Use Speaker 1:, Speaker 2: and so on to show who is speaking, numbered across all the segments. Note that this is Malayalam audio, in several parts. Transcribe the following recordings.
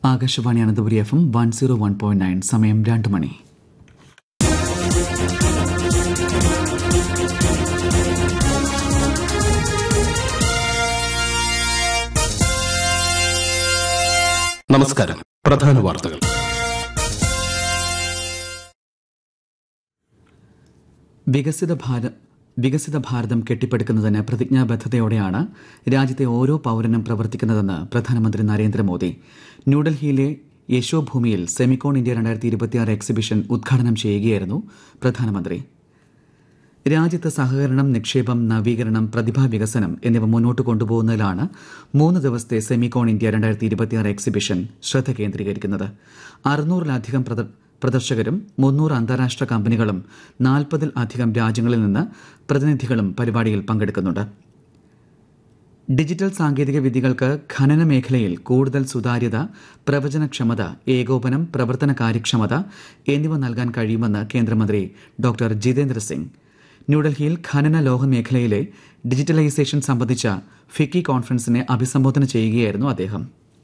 Speaker 1: Akashvani Ananthapuri F M one zero one point nine സമയം രണ്ട് മണി
Speaker 2: നമസ്കാരം പ്രധാന വാർത്തകൾ
Speaker 1: വികസിത ഭാരത വികസിത ഭാരതം കെട്ടിപ്പടുക്കുന്നതിന് പ്രതിജ്ഞാബദ്ധതയോടെയാണ് രാജ്യത്തെ ഓരോ പൌരനും പ്രവർത്തിക്കുന്നതെന്ന് പ്രധാനമന്ത്രി നരേന്ദ്രമോദി ന്യൂഡൽഹിയിലെ യശോഭൂമിയിൽ സെമിക്കോൺ ഇന്ത്യ രണ്ടായിരത്തി ഇരുപത്തിയാറ് എക്സിബിഷൻ ഉദ്ഘാടനം ചെയ്യുകയായിരുന്നു പ്രധാനമന്ത്രി രാജ്യത്ത് സഹകരണം നിക്ഷേപം നവീകരണം പ്രതിഭാ വികസനം എന്നിവ മുന്നോട്ട് കൊണ്ടുപോകുന്നതിലാണ് മൂന്ന് ദിവസത്തെ സെമിക്കോൺ ഇന്ത്യ രണ്ടായിരത്തി ഇരുപത്തിയാറ് എക്സിബിഷൻ ശ്രദ്ധ കേന്ദ്രീകരിക്കുന്നത് അറുന്നൂറിലധികം പ്രദ- പ്രദർശകരും മുന്നൂറ് അന്താരാഷ്ട്ര കമ്പനികളും നാൽപ്പതിൽ അധികം രാജ്യങ്ങളിൽ നിന്ന് പ്രതിനിധികളും പരിപാടിയിൽ പങ്കെടുക്കുന്നുണ്ട് ഡിജിറ്റൽ സാങ്കേതിക വിദ്യകൾക്ക് ഖനന മേഖലയിൽ കൂടുതൽ സുതാര്യത പ്രവചനക്ഷമത ഏകോപനം പ്രവർത്തന കാര്യക്ഷമത എന്നിവ നൽകാൻ കഴിയുമെന്ന് കേന്ദ്രമന്ത്രി ഡോക്ടർ ജിതേന്ദ്ര സിംഗ് ന്യൂഡൽഹിയിൽ ഖനന ലോഹ മേഖലയിലെ ഡിജിറ്റലൈസേഷൻ സംബന്ധിച്ച ഫിക്കി കോൺഫറൻസിനെ അഭിസംബോധന ചെയ്യുകയായിരുന്നു അദ്ദേഹം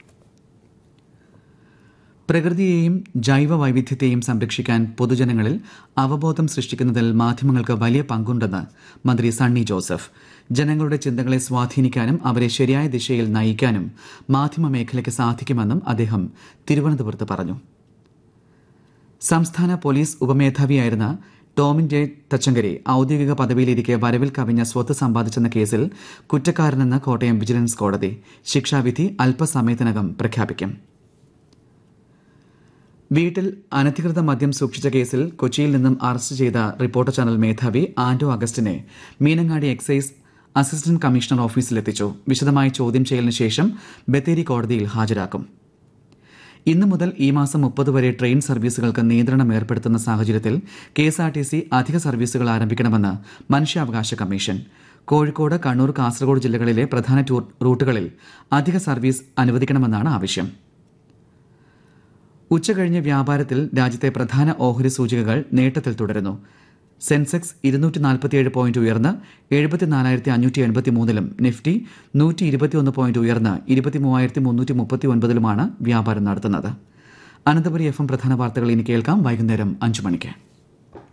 Speaker 1: പ്രകൃതിയെയും ജൈവ വൈവിധ്യത്തെയും സംരക്ഷിക്കാൻ പൊതുജനങ്ങളിൽ അവബോധം സൃഷ്ടിക്കുന്നതിൽ മാധ്യമങ്ങൾക്ക് വലിയ പങ്കുണ്ടെന്ന് മന്ത്രി സണ്ണി ജോസഫ് ജനങ്ങളുടെ ചിന്തകളെ സ്വാധീനിക്കാനും അവരെ ശരിയായ ദിശയിൽ നയിക്കാനും മാധ്യമ മേഖലയ്ക്ക് സാധിക്കുമെന്നും അദ്ദേഹം തിരുവനന്തപുരത്ത് പറഞ്ഞു സംസ്ഥാന പോലീസ് ഉപമേധാവിയായിരുന്ന ടോമിൻ ജെ തച്ചങ്കരി ഔദ്യോഗിക പദവിയിലിരിക്കെ വരവിൽ കവിഞ്ഞ സ്വത്ത് സമ്പാദിച്ചെന്ന കേസിൽ കുറ്റക്കാരനെന്ന് കോട്ടയം വിജിലൻസ് കോടതി ശിക്ഷാവിധി അല്പസമയത്തിനകം പ്രഖ്യാപിക്കും വീട്ടിൽ അനധികൃത മദ്യം സൂക്ഷിച്ച കേസിൽ കൊച്ചിയിൽ നിന്നും അറസ്റ്റ് ചെയ്ത റിപ്പോർട്ടർ ചാനൽ മേധാവി Anto അഗസ്റ്റിനെ Meenangadi excise assistant commissioner ഓഫീസിലെത്തിച്ചു വിശദമായി ചോദ്യം ചെയ്യലിന് ശേഷം ബത്തേരി കോടതിയിൽ ഹാജരാക്കും ഇന്നു മുതൽ ഈ മാസം മുപ്പത് വരെ ട്രെയിൻ സർവീസുകൾക്ക് നിയന്ത്രണം ഏർപ്പെടുത്തുന്ന സാഹചര്യത്തിൽ K S R T C അധിക സർവീസുകൾ ആരംഭിക്കണമെന്ന് മനുഷ്യാവകാശ കമ്മീഷൻ കോഴിക്കോട് കണ്ണൂർ കാസർഗോഡ് ജില്ലകളിലെ പ്രധാന ടൂർ റൂട്ടുകളിൽ അധിക സർവീസ് അനുവദിക്കണമെന്നാണ് ആവശ്യം ഉച്ചകഴിഞ്ഞ് വ്യാപാരത്തിൽ രാജ്യത്തെ പ്രധാന ഓഹരി സൂചികകൾ നേട്ടത്തിൽ തുടരുന്നു സെൻസെക്സ് ഇരുന്നൂറ്റി നാൽപ്പത്തിയേഴ് പോയിന്റ് ഉയർന്ന് എഴുപത്തിനാലായിരത്തി അഞ്ഞൂറ്റി എൺപത്തി മൂന്നിലും നിഫ്റ്റി നൂറ്റി ഇരുപത്തിയൊന്ന് പോയിന്റ് ഉയർന്ന് ഇരുപത്തി മൂവായിരത്തി മുന്നൂറ്റി മുപ്പത്തി ഒൻപതിലുമാണ് വ്യാപാരം നടത്തുന്നത് അനന്തപുരി എഫ് എം പ്രധാന വാർത്തകൾ ഇനി കേൾക്കാം വൈകുന്നേരം അഞ്ചു മണിക്ക്